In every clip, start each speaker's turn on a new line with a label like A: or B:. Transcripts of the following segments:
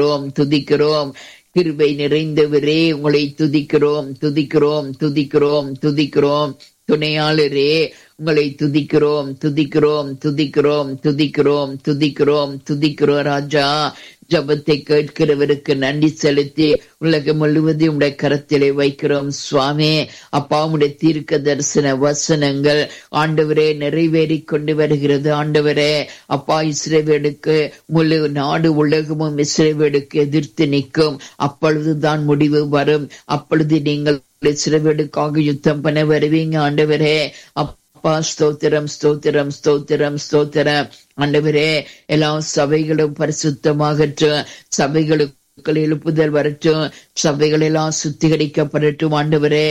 A: துதிக்கிறோம் துதிக்கிறோம் கிருபை நிறைந்தவரே உங்களை துதிக்கிறோம் துதிக்கிறோம் துதிக்கிறோம் துதிக்கிறோம் துணையாளரே உங்களை துதிக்கிறோம் துதிக்கிறோம் துதிக்கிறோம் துதிக்கிறோம் துதிக்கிறோம் துதிக்கிறோம் ராஜா ஜபத்தை கேட்கிறவருக்கு நன்றி செலுத்தி உலகம் முழுவதும் உடைய கரத்திலே வைக்கிறோம் சுவாமி அப்பா உடைய தீர்க்க தரிசன வசனங்கள் ஆண்டவரே நிறைவேறி கொண்டு வருகிறது ஆண்டவரே அப்பா இஸ்ரேவேலுக்கு முழு நாடு உலகமும் இஸ்ரேவேலுக்கு எதிர்த்து நிற்கும் அப்பொழுதுதான் முடிவு வரும் அப்பொழுது நீங்கள் இஸ்ரேவேலுக்காக யுத்தம் பண்ண வருவீங்க ஆண்டவரே அப்பா ஸ்தோத்திரம் ஸ்தோத்திரம் ஸ்தோத்திரம் ஸ்தோத்திரம் ஆண்டவரே எல்லா சபைகளும் பரிசுத்தமாகட்டும் சபைகளுக்கு எழுப்புதல் வரட்டும் சபைகள் எல்லாம் சுத்திகரிக்கப்படட்டும் ஆண்டவரே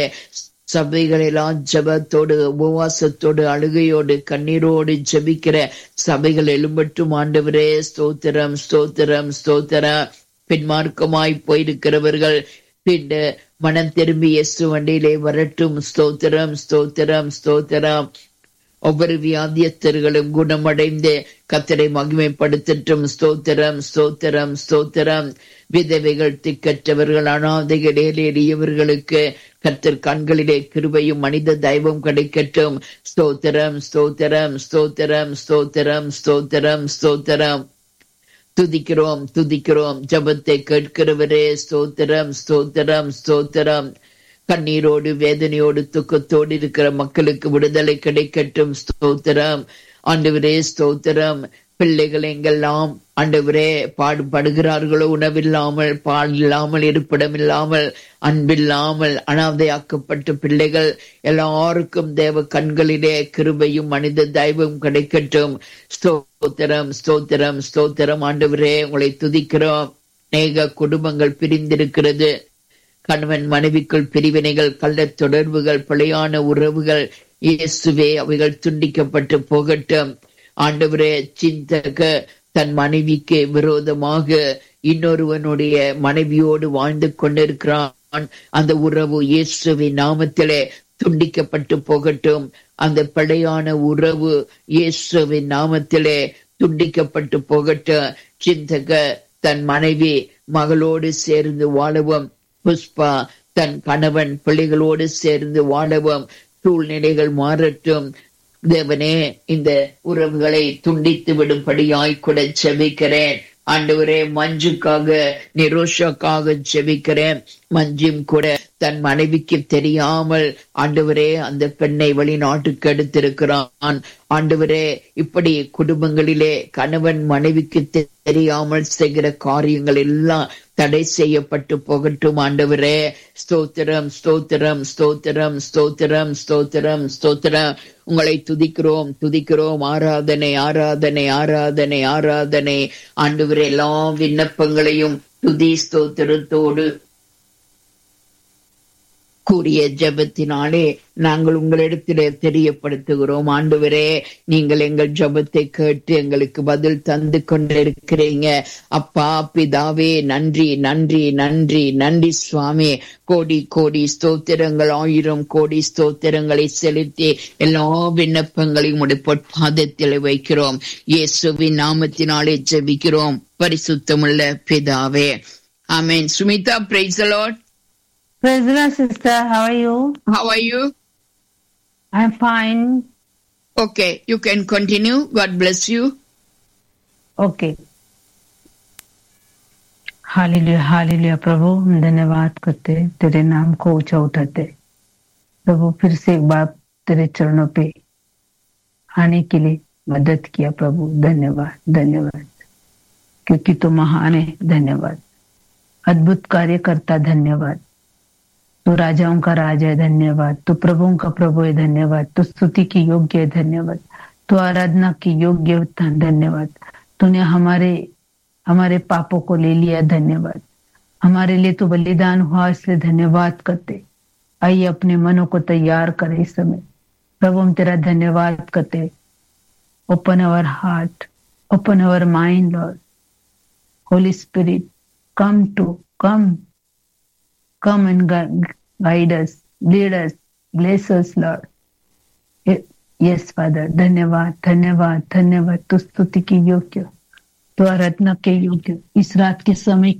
A: சபைகள் எல்லாம் ஜபத்தோடு உபவாசத்தோடு அழுகையோடு கண்ணீரோடு ஜபிக்கிற சபைகள் எழும்பட்டும் ஆண்டவரே ஸ்தோத்திரம் ஸ்தோத்திரம் ஸ்தோத்திரம் பின்மார்க்கமாய் போயிருக்கிறவர்கள் பின் மனம் திரும்பி இயேசு வண்டியிலே வரட்டும் ஸ்தோத்திரம் ஸ்தோத்திரம் ஸ்தோத்திரம் ஒவ்வொரு வியாதியஸ்தர்களும் குணமடைந்து கத்தரை மகிமைப்படுத்தட்டும் ஸ்தோத்திரம் ஸ்தோத்திரம் ஸ்தோத்திரம் விதவைகள் திக்கற்றவர்கள் அனாதைகள் ஏறியவர்களுக்கு கத்தர் கண்களிலே கிருபையும் மனித தெய்வம் கிடைக்கட்டும் ஸ்தோத்திரம் ஸ்தோத்திரம் ஸ்தோத்திரம் ஸ்தோத்திரம் ஸ்தோத்திரம் ஸ்தோத்திரம் துதிக்கிறோம் துதிக்கிறோம் ஜபத்தை கேட்கிறவரே ஸ்தோத்திரம் ஸ்தோத்திரம் ஸ்தோத்திரம் கண்ணீரோடு வேதனையோடு துக்கத்தோடு இருக்கிற மக்களுக்கு விடுதலை கிடைக்கட்டும் ஸ்தோத்திரம் ஆண்டவரே ஸ்தோத்திரம் பிள்ளைகள் எங்கெல்லாம் ஆண்டவரே பாடுபடுகிறார்களோ உணவில்லாமல் பால் இல்லாமல் இருப்பிடம் இல்லாமல் அன்பில்லாமல் அனாதையாக்கப்பட்ட பிள்ளைகள் எல்லாருக்கும் தேவ கண்களிலே கிருபையும் மனித தெய்வம் கிடைக்கட்டும் ஸ்தோத்திரம் ஸ்தோத்திரம் ஸ்தோத்திரம் ஆண்டவரே உங்களை துதிக்கிறோம் அநேக குடும்பங்கள் பிரிந்திருக்கிறது கணவன் மனைவிக்குள் பிரிவினைகள் கள்ள தொடர்புகள் பிழையான உறவுகள் இயேசுவே அவைகள் துண்டிக்கப்பட்டு போகட்டும் ஆண்டவரே சிந்தக தன் மனைவிக்கு விரோதமாக இன்னொருவனுடைய மனைவியோடு வாழ்ந்து கொண்டிருக்கிறான் அந்த உறவு இயேசுவின் நாமத்திலே துண்டிக்கப்பட்டு போகட்டும் அந்த பிழையான உறவு இயேசுவின் நாமத்திலே துண்டிக்கப்பட்டு போகட்டும் சிந்தக தன் மனைவி மகளோடு சேர்ந்து வாழவும் புஷ்பா தன் கணவன் பிள்ளைகளோடு சேர்ந்து வாழவும் சூழ்நிலைகள் மாறட்டும் தேவனே இந்த உறவுகளை துண்டித்து விடும்படியாய் கூட செபிக்கிறேன் ஆண்டவரே மஞ்சுக்காக நிரோஷாக்காக ஜெபிக்கிறேன் மஞ்சும் கூட தன் மனைவிக்கு தெரியாமல் ஆண்டவரே அந்த பெண்ணை வெளிநாட்டுக்கு எடுத்திருக்கிறான் ஆண்டவரே இப்படி குடும்பங்களிலே கணவன் மனைவிக்கு தெரியாமல் செய்கிற காரியங்கள் எல்லாம் தடை செய்யப்பட்டு போகட்டும் ஆண்டவரே ஸ்தோத்திரம் ஸ்தோத்திரம் ஸ்தோத்திரம் ஸ்தோத்திரம் ஸ்தோத்திரம் ஸ்தோத்திரம் உங்களை துதிக்கிறோம் துதிக்கிறோம் ஆராதனை ஆராதனை ஆராதனை ஆராதனை ஆண்டவரே எல்லா விண்ணப்பங்களையும் துதி ஸ்தோத்திரத்தோடு கூறிய ஜபத்தினாலே நாங்கள் உங்களிடத்திலே தெரியப்படுத்துகிறோம் ஆண்டவரே நீங்கள் எங்கள் ஜபத்தை கேட்டு எங்களுக்கு பதில் தந்து கொண்டிருக்கிறீங்க அப்பா பிதாவே நன்றி நன்றி நன்றி நன்றி சுவாமி கோடி கோடி ஸ்தோத்திரங்கள் ஆயிரம் கோடி ஸ்தோத்திரங்களை செலுத்தி எல்லா விண்ணப்பங்களையும் உடைய பாதத்தில் வைக்கிறோம் இயேசுவின் நாமத்தினாலே ஜெபிக்கிறோம் பரிசுத்தமுள்ள பிதாவே ஆமேன் Sumitha praise lord
B: Praise the Lord, sister. How are you?
A: How are you?
B: I'm fine.
A: Okay, you can continue. God bless you.
B: Okay. Hallelujah hallelujah प्रभु हम धन्यवाद करते हैं, तेरे नाम को ऊंचा उठाते हैं। प्रभु फिर से एक बार तेरे चरणों पे आने के लिए मदद किया प्रभु धन्यवाद धन्यवाद क्योंकि तू महान है धन्यवाद अद्भुत कार्य करता धन्यवाद तू राजाओं का राजा है धन्यवाद तू प्रभुओं का प्रभु है धन्यवाद तू स्तुति की योग्य है धन्यवाद तू आराधना की योग्य है, धन्यवाद तूने हमारे हमारे पापों को ले लिया धन्यवाद हमारे लिए तो बलिदान हुआ इसलिए धन्यवाद करते आइए अपने मनों को तैयार करें इस समय प्रभु हम तेरा धन्यवाद करते open our heart open our mind lord holy spirit come to come come and gu- guide us lead us bless us lord yes father धन्यवाद धन्यवाद धन्यवाद तू स्तुति की योग्य तो आराधना के योग्य इस रात के समय